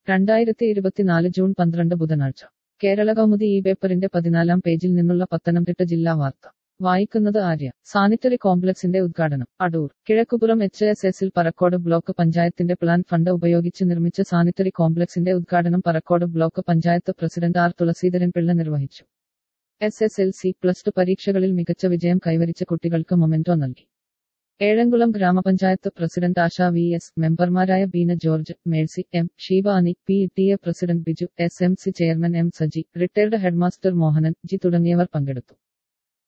രണ്ടായിരത്തി ഇരുപത്തിനാല് ജൂൺ പന്ത്രണ്ട് ബുധനാഴ്ച കേരള കൗമുദി ഈ പേപ്പറിന്റെ പതിനാലാം പേജിൽ നിന്നുള്ള പത്തനംതിട്ട ജില്ലാ വാർത്ത വായിക്കുന്നത് ആര്യ സാനിറ്ററി കോംപ്ലക്സിന്റെ ഉദ്ഘാടനം അടൂർ കിഴക്കുപുറം എച്ച് എസ് എസിൽ പറക്കോട് ബ്ലോക്ക് പഞ്ചായത്തിന്റെ പ്ലാൻ ഫണ്ട് ഉപയോഗിച്ച് നിർമ്മിച്ച സാനിറ്ററി കോംപ്ലക്സിന്റെ ഉദ്ഘാടനം Parakode block panchayat president R Thulaseedharan Pillai നിർവഹിച്ചു S S L C plus two പരീക്ഷകളിൽ മികച്ച വിജയം കൈവരിച്ച കുട്ടികൾക്ക് മൊമെന്റോ നൽകി ഏഴംകുളം ഗ്രാമപഞ്ചായത്ത് പ്രസിഡന്റ് ആശ വി എസ് മെമ്പർമാരായ Beena George Mercy M Sheebani P T A president Biju S M C chairman M Saji retired headmaster Mohanan G തുടങ്ങിയവർ പങ്കെടുത്തു